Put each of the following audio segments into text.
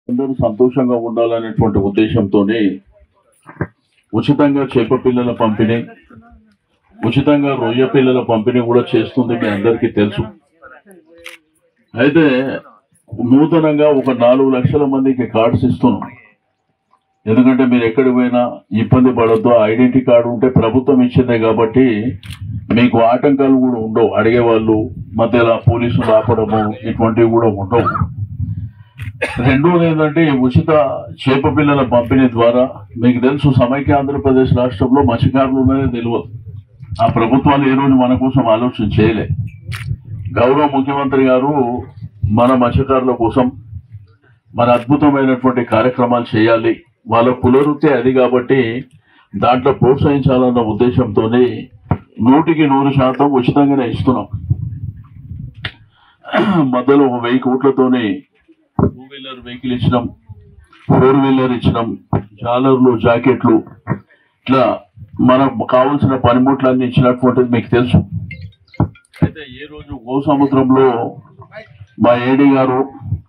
అందరూ సంతోషంగా ఉండాలనేటువంటి ఉద్దేశంతోనే ఉచితంగా చేప పిల్లల పంపిణీ ఉచితంగా రొయ్య పిల్లల పంపిణీ కూడా చేస్తుంది మీ అందరికీ తెలుసు అయితే నూతనంగా ఒక నాలుగు లక్షల మందికి కార్డ్స్ ఇస్తున్నాం ఎందుకంటే మీరు ఎక్కడికి పోయినా ఇబ్బంది పడద్దు ఐడెంటిటీ కార్డు ఉంటే ప్రభుత్వం ఇచ్చిందే కాబట్టి మీకు ఆటంకాలు కూడా ఉండవు అడిగేవాళ్ళు మధ్యలో పోలీసులు ఆపడము ఇటువంటివి కూడా ఉండవు రెండోది ఏంటంటే ఈ ఉచిత చేప పిల్లల పంపిణీ ద్వారా మీకు తెలుసు సమైక్య ఆంధ్రప్రదేశ్ రాష్ట్రంలో మత్స్యకారులు ఉన్నదే తెలియదు ఆ ప్రభుత్వాలు ఏ రోజు మన కోసం ఆలోచన చేయలే గౌరవ ముఖ్యమంత్రి గారు మన మత్స్యకారుల కోసం మన అద్భుతమైనటువంటి కార్యక్రమాలు చేయాలి వాళ్ళ కులవృత్తి అది కాబట్టి దాంట్లో ప్రోత్సహించాలన్న ఉద్దేశంతోనే నూటికి నూరు శాతం ఉచితంగానే ఇస్తున్నాం మధ్యలో ఒక వెయ్యి కోట్లతోనే టూ వీలర్ వెహికల్ ఇచ్చినాం ఫోర్ వీలర్ ఇచ్చినాం జాలర్లు జాకెట్లు ఇట్లా మనకు కావాల్సిన పనిముట్లన్నీ ఇచ్చినటువంటిది మీకు తెలుసు అయితే ఏ రోజు గో సముద్రంలో మా ఏడి గారు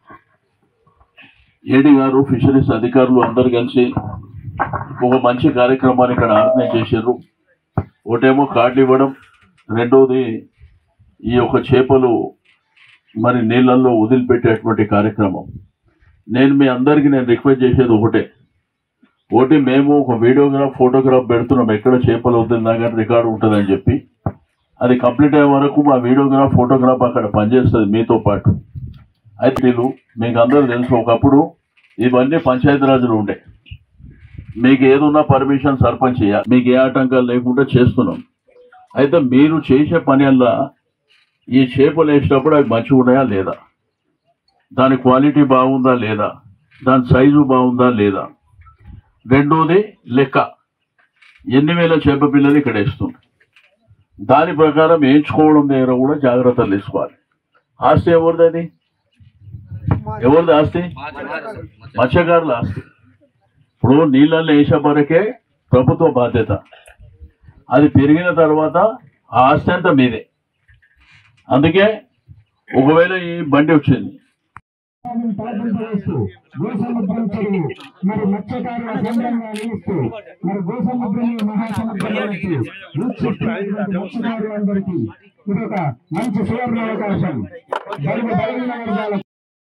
ఏడి గారు ఫిషరీస్ అధికారులు అందరు కలిసి ఒక మంచి కార్యక్రమాన్ని ఇక్కడ ఆర్గనైజ్ చేశారు ఒకటేమో కార్డులు ఇవ్వడం రెండోది ఈ యొక్క చేపలు మరి నీళ్ళల్లో వదిలిపెట్టేటువంటి కార్యక్రమం నేను మీ అందరికీ నేను రిక్వెస్ట్ చేసేది ఒకటే ఒకటి మేము ఒక వీడియోగ్రాఫ్ ఫోటోగ్రాఫ్ పెడుతున్నాం ఎక్కడ చేపలు వదిలినా కానీ రికార్డు ఉంటుందని చెప్పి అది కంప్లీట్ అయ్యే వరకు మా వీడియోగ్రాఫ్ ఫోటోగ్రాఫ్ అక్కడ పనిచేస్తుంది మీతో పాటు అయితే వీళ్ళు మీకు అందరూ తెలుసు ఒకప్పుడు ఇవన్నీ పంచాయతీరాజులు ఉండే మీకు ఏదున్నా పర్మిషన్ సర్పంచ్ ఇయ్యాలి మీకు ఏ ఆటంకాలు లేకుండా చేస్తున్నాం అయితే మీరు చేసే పని వల్ల ఈ చేపలు వేసేటప్పుడు అవి మంచిగా ఉన్నాయా లేదా దాని క్వాలిటీ బాగుందా లేదా దాని సైజు బాగుందా లేదా రెండోది లెక్క ఎన్ని వేల చేప పిల్లలు ఇక్కడ వేస్తుంది దాని ప్రకారం వేయించుకోవడం దగ్గర కూడా జాగ్రత్తలు తీసుకోవాలి ఆస్తి ఎవరిది అది ఎవరిది ఆస్తి మత్స్యకారుల ఆస్తి ఇప్పుడు నీళ్ళల్లో వేసే వరకే ప్రభుత్వ బాధ్యత అది పెరిగిన తర్వాత ఆ ఆస్తి అంతా మీదే అందుకే ఒకవేళ ఈ బండి వచ్చింది ప్రారంభిస్తూ భూసముద్రం చెరువు మరి మత్స్యకారుల కేంద్రంగా నిలుస్తూ మరి భూసముద్రం మహాసముద్రానికి వీక్షిస్తున్నటువంటి మత్స్యకారులందరికీ ఇది ఒక మంచి సువర్ణ అవకాశం బడుగు బలహీన వర్గాల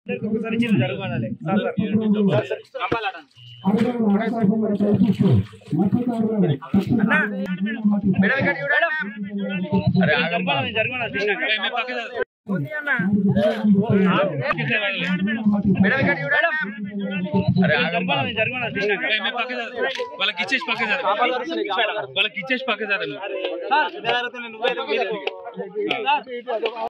అనుగుణ అవకాశం కూడా కల్పిస్తూ మత్స్యకారులను వాళ్ళకి ఇచ్చేసి పక్క వాళ్ళకి ఇచ్చేసి పక్క